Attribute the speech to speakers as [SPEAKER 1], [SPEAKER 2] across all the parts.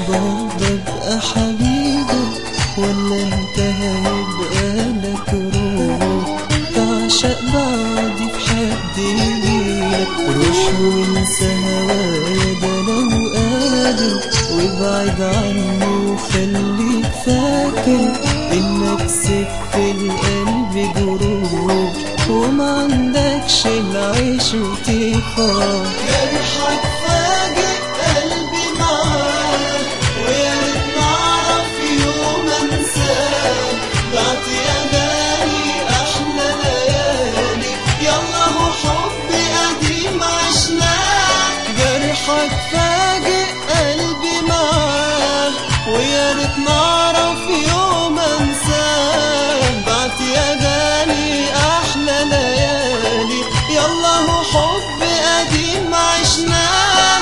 [SPEAKER 1] برضه ابقى حبيبك ولا انت هيبقى لك روح تعشق بعدي في حد يجيلك روح وانسى هوايا ده لو قادر وابعد عنه وخليك فاكر انك سبت القلب جروح وما عندكش العيش وتفرح جرحك فاجئ قلبي معاك ويا ريت نعرف يوم انساك بعت يا غالي احلى ليالي يلا هو حب قديم عشناه جرحك فاجئ قلبي معاك ويا ريت نعرف يوم انساك بعت يا غالي احلى ليالي يلا هو حب قديم عشناه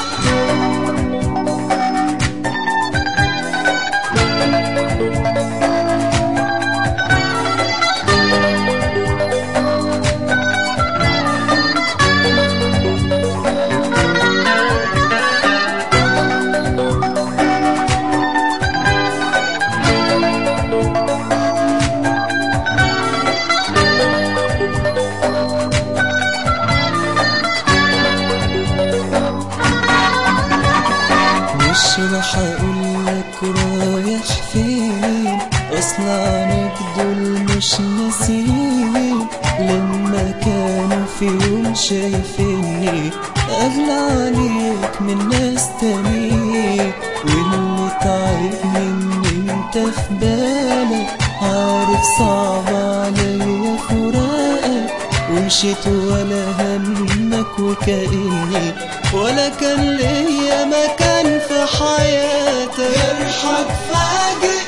[SPEAKER 1] مش راح اقولك رايح فين اصل عنك دول مش ناسيين لما كانوا في يوم شايفيني اغلى عليك من ناس تانيين واللي تعبني ان انت في بالك عارف صعب عليا فراقك ومشيت ولا همك وكأني ولا كان ليا مكان في حياتك جرحك فاجئ